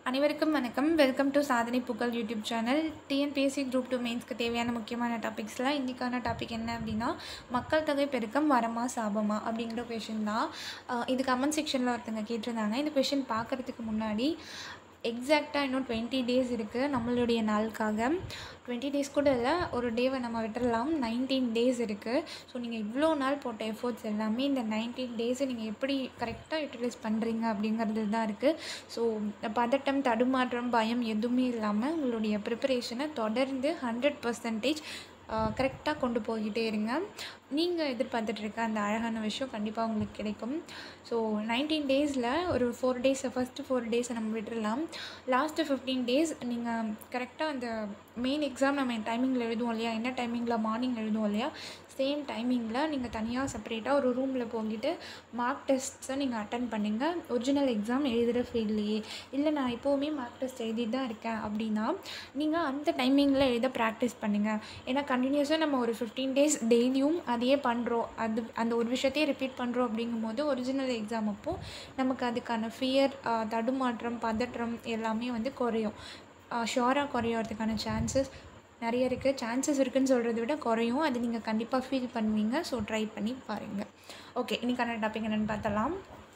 அனைவருக்கும் வணக்கம் welcome to Sadhanai Pugazh YouTube channel TNPSC group two மெயின்ஸ்க்கு தேவையான முக்கியமான டாபிக்ஸில் இன்றைக்கான டாபிக் என்ன அப்படின்னா மக்கள் தொகை பெருக்கம் வரமா சாபமா அப்படிங்கிற கொஷின் தான் அஹ் இது கமெண்ட் செக்ஷனில் ஒருத்தங்க கேட்டிருந்தாங்க இந்த கொஷின் பார்க்குறதுக்கு முன்னாடி எக்ஸாக்டாக இன்னும் டுவெண்ட்டி டேஸ் இருக்குது நம்மளுடைய நாளுக்காக டுவெண்ட்டி டேஸ் கூட இல்லை ஒரு டேவை நம்ம விட்டுறலாம் நைன்டீன் டேஸ் இருக்குது ஸோ நீங்கள் இவ்வளோ நாள் போட்ட எஃபோர்ட்ஸ் எல்லாமே இந்த நைன்டீன் டேஸை நீங்கள் எப்படி கரெக்டாக யூட்டிலைஸ் பண்ணுறீங்க அப்படிங்கிறது தான் இருக்குது ஸோ பதட்டம் தடுமாற்றம் பயம் எதுவுமே இல்லாமல் உங்களுடைய ப்ரிப்பரேஷனை தொடர்ந்து ஹண்ட்ரட் பர்சன்டேஜ் கரெக்டாக கொண்டு போய்கிட்டே இருங்க நீங்கள் எதிர்பார்த்துட்டு இருக்க அந்த அழகான விஷயம் கண்டிப்பாக உங்களுக்கு கிடைக்கும் ஸோ நைன்டீன் டேஸில் ஒரு ஃபோர் டேஸ் ஃபஸ்ட்டு ஃபோர் டேஸை நம்ம விட்டுடலாம் லாஸ்ட்டு ஃபிஃப்டீன் டேஸ் நீங்கள் கரெக்டாக அந்த மெயின் எக்ஸாம் நம்ம டைமிங்கில் எழுதுவோம் இல்லையா என்ன டைமிங்கில் மார்னிங் எழுதுவோம் இல்லையா சேம் டைமிங்கில் நீங்கள் தனியாக செப்பரேட்டாக ஒரு ரூமில் போங்கிட்டு மார்க் டெஸ்ட்ஸை நீங்கள் அட்டன் பண்ணுங்க ஒரிஜினல் எக்ஸாம் எழுதுகிற ஃபீல்ட்லேயே இல்லை நான் எப்போவுமே மார்க் டெஸ்ட் எழுதிட்டு தான் இருக்கேன் அப்படின்னா நீங்கள் அந்த டைமிங்கில் எழுத ப்ராக்டிஸ் பண்ணுங்கள் ஏன்னா கண்டினியூஸாக நம்ம ஒரு ஃபிஃப்டீன் டேஸ் டெய்லியும் அதையே பண்ணுறோம் அது அந்த ஒரு விஷயத்தையே ரிப்பீட் பண்ணுறோம் அப்படிங்கும்போது ஒரிஜினல் எக்ஸாம் அப்போ நமக்கு அதுக்கான ஃபியர் தடுமாற்றம் பதற்றம் எல்லாமே வந்து குறையும் ஷுவராக குறையறதுக்கான சான்சஸ் நிறைய இருக்குது சான்சஸ் இருக்குதுன்னு சொல்கிறத விட குறையும் அது நீங்கள் கண்டிப்பாக ஃபீல் பண்ணுவீங்க ஸோ ட்ரை பண்ணி பாருங்கள் ஓகே இன்னைக்கான டாபிக் என்னென்னு பார்த்தலாம்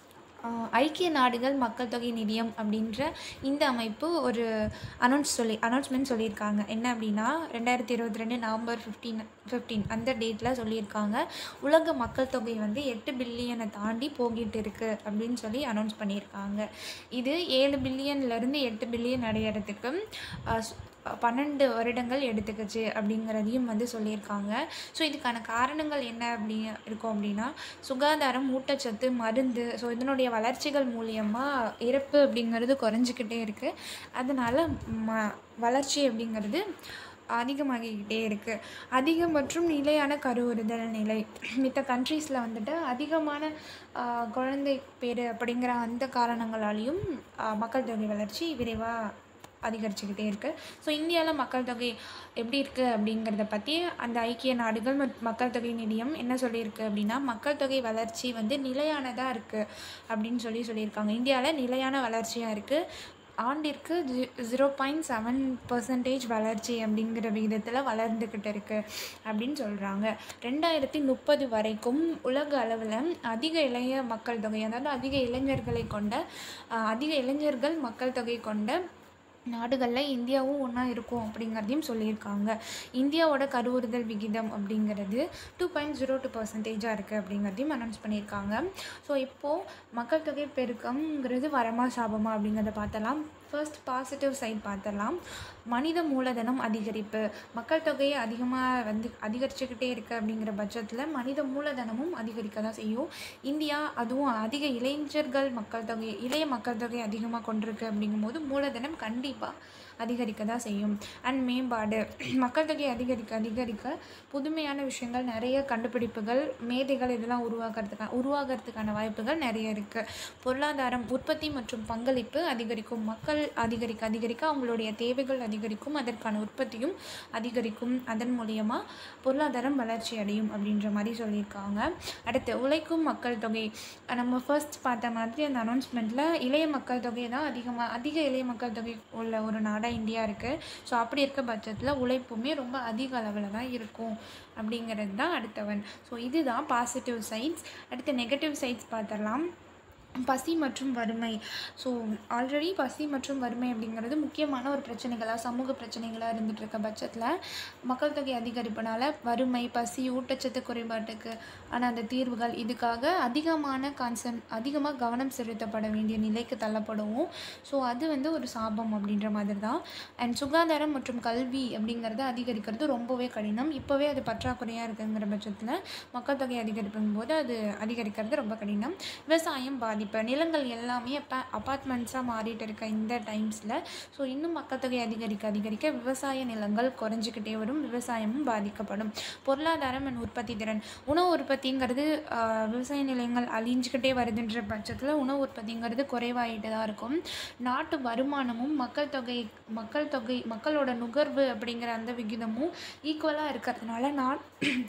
ஆஹ் ஐக்கிய நாடுகள் மக்கள் தொகை நிதியம் அப்படின்ற இந்த அமைப்பு ஒரு அனௌன்ஸ் சொல்லி அனௌன்ஸ்மெண்ட் சொல்லியிருக்காங்க என்ன அப்படின்னா ரெண்டாயிரத்தி இருபத்தி ரெண்டு நவம்பர் ஃபிஃப்டீன் ஃபிஃப்டீன் அந்த டேட்டில் சொல்லியிருக்காங்க உலக மக்கள் தொகை வந்து எட்டு பில்லியனை தாண்டி போகிட்டு இருக்குது அப்படின்னு சொல்லி அனௌன்ஸ் பண்ணியிருக்காங்க இது ஏழு பில்லியன்லேருந்து எட்டு பில்லியன் அடையிறதுக்கு ஆஹ் சு- பன்னெண்டு வருடங்கள் எடுத்துக்கிச்சு அப்படிங்கிறதையும் வந்து சொல்லியிருக்காங்க ஸோ இதுக்கான காரணங்கள் என்ன அப்படி இருக்கும் அப்படின்னா சுகாதாரம் ஊட்டச்சத்து மருந்து ஸோ இதனுடைய வளர்ச்சிகள் மூலியமாக இறப்பு அப்படிங்கிறது குறைஞ்சிக்கிட்டே இருக்குது அதனால் ம வளர்ச்சி அப்படிங்கிறது அதிகமாகிக்கிட்டே இருக்குது அதிக மற்றும் நிலையான கருவுறுதல் நிலை மித்த கண்ட்ரீஸில் வந்துட்டு அதிகமான ஆஹ், குழந்தை பேர் அப்படிங்கிற அந்த காரணங்களாலையும் ஆஹ், மக்கள் தொகை வளர்ச்சி விரைவாக அதிகரிச்சுக்கிட்டே இருக்குது ஸோ இந்தியாவில் மக்கள் தொகை எப்படி இருக்குது அப்படிங்கிறத பற்றி அந்த ஐக்கிய நாடுகள் மற்றும் மக்கள் தொகை நிதியம் என்ன சொல்லியிருக்கு அப்படின்னா மக்கள் தொகை வளர்ச்சி வந்து நிலையானதாக இருக்குது அப்படின்னு சொல்லி சொல்லியிருக்காங்க இந்தியாவில் நிலையான வளர்ச்சியாக இருக்குது ஆண்டிற்கு ஜி ஜீரோ பாயிண்ட் செவன் பர்சன்டேஜ் வளர்ச்சி அப்படிங்கிற விகிதத்தில் வளர்ந்துக்கிட்டு இருக்குது அப்படின்னு சொல்கிறாங்க ரெண்டாயிரத்தி முப்பது வரைக்கும் உலக அளவில் அதிக இளைய மக்கள் தொகை அதாவது அதிக இளைஞர்களை கொண்ட ஆஹ், அதிக இளைஞர்கள் மக்கள் தொகை கொண்ட நாடுகளில் இந்தியாவும் ஒன்றா இருக்கும் அப்படிங்கிறதையும் சொல்லியிருக்காங்க இந்தியாவோட கருவுறுதல் விகிதம் அப்படிங்கிறது டூ பாயிண்ட் ஜீரோ டூ பர்சன்டேஜாக இருக்குது அப்படிங்கிறதையும் அனௌன்ஸ் பண்ணியிருக்காங்க ஸோ இப்போது மக்கள் தொகை பெருக்கம்ங்கிறது வரமா சாபமா அப்படிங்கிறத பார்த்தலாம் ஃபர்ஸ்ட் பாசிட்டிவ் சைட் பார்த்தலாம் மனித மூலதனம் அதிகரிப்பு மக்கள் தொகையை அதிகமாக வந்து அதிகரிச்சுக்கிட்டே இருக்குது அப்படிங்கிற பட்சத்தில் மனித மூலதனமும் அதிகரிக்க தான் செய்யும் இந்தியா அதுவும் அதிக இளைஞர்கள் மக்கள் தொகை இளைய மக்கள் தொகை அதிகமாக கொண்டிருக்கு அப்படிங்கும்போது மூலதனம் கண்டிப்பாக அதிகரிக்க தான் செய்யும் அண்ட் மேம்பாடு மக்கள் தொகை அதிகரிக்க அதிகரிக்க புதுமையான விஷயங்கள் நிறைய கண்டுபிடிப்புகள் மேதைகள் இதெல்லாம் உருவாக்குறதுக்கான உருவாகிறதுக்கான வாய்ப்புகள் நிறைய இருக்குது பொருளாதாரம் உற்பத்தி மற்றும் பங்களிப்பு அதிகரிக்கும் மக்கள் அதிகரிக்க அதிகரிக்க அவங்களுடைய தேவைகள் அதிகரிக்கும் அதற்கான உற்பத்தியும் அதிகரிக்கும் அதன் மூலியமாக பொருளாதாரம் வளர்ச்சி அடையும் அப்படின்ற மாதிரி சொல்லியிருக்காங்க அடுத்து உழைக்கும் மக்கள் தொகை நம்ம ஃபர்ஸ்ட் பார்த்த மாதிரி அந்த அனௌன்ஸ்மெண்ட்டில் இளைய மக்கள் தொகை தான் அதிகமாக அதிக இளைய மக்கள் தொகை உள்ள ஒரு நாடாக இந்தியா இருக்குது ஸோ அப்படி இருக்க பட்சத்தில் உழைப்புமே ரொம்ப அதிக அளவில் தான் இருக்கும் அப்படிங்கிறது தான் அடுத்தவன் ஸோ இதுதான் பாசிட்டிவ் சைட்ஸ் அடுத்து நெகட்டிவ் சைட்ஸ் பார்த்துடலாம் பசி மற்றும் வறுமை ஸோ ஆல்ரெடி பசி மற்றும் வறுமை அப்படிங்கிறது முக்கியமான ஒரு பிரச்சனைகளாக சமூக பிரச்சனைகளாக இருந்துட்டு இருக்க பட்சத்தில் மக்கள் தொகை அதிகரிப்புனால வறுமை பசி ஊட்டச்சத்து குறைபாட்டுக்கு ஆன அந்த தீர்வுகள் இதுக்காக அதிகமான கான்சன் அதிகமாக கவனம் செலுத்தப்பட வேண்டிய நிலைக்கு தள்ளப்படுவோம் ஸோ அது வந்து ஒரு சாபம் அப்படின்ற மாதிரி தான் அண்ட் சுகாதாரம் மற்றும் கல்வி அப்படிங்கிறது அதிகரிக்கிறது ரொம்பவே கடினம் இப்போவே அது பற்றாக்குறையாக இருக்குங்கிற பட்சத்தில் மக்கள் தொகை அதிகரிப்பும் போது அது அதிகரிக்கிறது ரொம்ப கடினம் விவசாயம் பாதிப்பு நிலங்கள் எல்லாமே அப்போ அப்பார்ட்மெண்ட்ஸாக மாறிட்டு இருக்க இந்த டைம்ஸில் ஸோ இன்னும் மக்கள் தொகை அதிகரிக்க அதிகரிக்க விவசாய நிலங்கள் குறைஞ்சிக்கிட்டே வரும் விவசாயமும் பாதிக்கப்படும் பொருளாதாரம் and உற்பத்தி திறன் உணவு உற்பத்திங்கிறது ஆஹ், விவசாய நிலையங்கள் அழிஞ்சிக்கிட்டே வருதுன்ற பட்சத்தில் உணவு உற்பத்திங்கிறது குறைவாயிட்டு தான் இருக்கும் நாட்டு வருமானமும் மக்கள் தொகை மக்கள் தொகை மக்களோட நுகர்வு அப்படிங்கிற அந்த விகிதமும் ஈக்குவலாக இருக்கிறதுனால நான்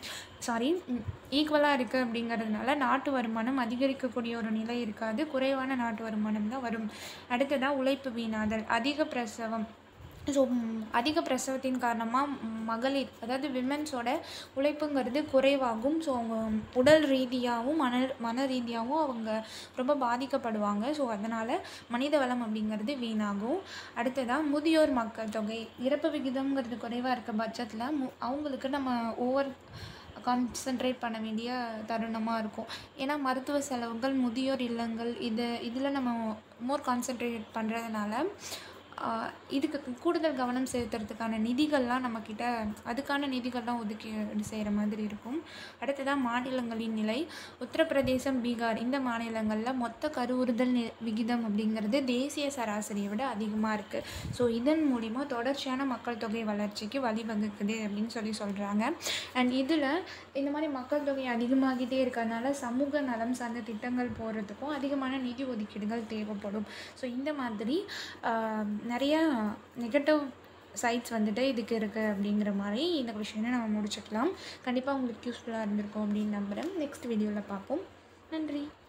சாரி ஈக்குவலாக இருக்குது அப்படிங்கிறதுனால நாட்டு வருமானம் அதிகரிக்கக்கூடிய ஒரு நிலை இருக்காது குறைவான நாட்டு வருமானம் தான் வரும் அடுத்ததாக உழைப்பு வீணாதல் அதிக பிரசவம் ஸோ அதிக பிரசவத்தின் காரணமாக மகளிர் அதாவது விமென்ஸோட உழைப்புங்கிறது குறைவாகும் ஸோ அவங்க உடல் ரீதியாகவும் மன மன ரீதியாகவும் அவங்க ரொம்ப பாதிக்கப்படுவாங்க ஸோ அதனால் மனித வளம் அப்படிங்கிறது வீணாகும் அடுத்ததாக முதியோர் மக்கள் தொகை இறப்பு விகிதம்ங்கிறது குறைவாக இருக்க பட்சத்தில் மு அவங்களுக்கு நம்ம ஓவர் கான்சென்ட்ரேட் பண்ண வேண்டிய தருணமாக இருக்கும் ஏன்னா மருத்துவ செலவுகள் முதியோர் இல்லங்கள் இது இதில் நம்ம மோர் கான்சென்ட்ரேட் பண்ணுறதுனால இதுக்கு கூடுதல் கவனம் செலுத்துறதுக்கான நிதிகள்லாம் நம்மக்கிட்ட அதுக்கான நிதிகள்லாம் ஒதுக்கீடு செய்கிற மாதிரி இருக்கும் அடுத்ததாக மாநிலங்களின் நிலை உத்தரப்பிரதேசம் பீகார் இந்த மாநிலங்களில் மொத்த கருவுறுதல் நி விகிதம் அப்படிங்கிறது தேசிய சராசரியை விட அதிகமாக இருக்குது ஸோ இதன் மூலிமா தொடர்ச்சியான மக்கள் தொகை வளர்ச்சிக்கு வழிவகுக்குது அப்படின்னு சொல்லி சொல்கிறாங்க அண்ட் இதில் இந்த மாதிரி மக்கள் தொகை அதிகமாகிட்டே இருக்கிறதுனால சமூக நலம் சார்ந்த திட்டங்கள் போகிறதுக்கும் அதிகமான நிதி ஒதுக்கீடுகள் தேவைப்படும் ஸோ இந்த மாதிரி நிறையா நெகட்டிவ் சைட்ஸ் வந்துட்டு இதுக்கு இருக்குது அப்படிங்கிற மாதிரி இந்த கொஷினை நம்ம முடிச்சுக்கலாம் கண்டிப்பாக உங்களுக்கு யூஸ்ஃபுல்லாக இருந்திருக்கும் அப்படின்னு நம்புகிறேன் நெக்ஸ்ட் வீடியோவில் பார்ப்போம் நன்றி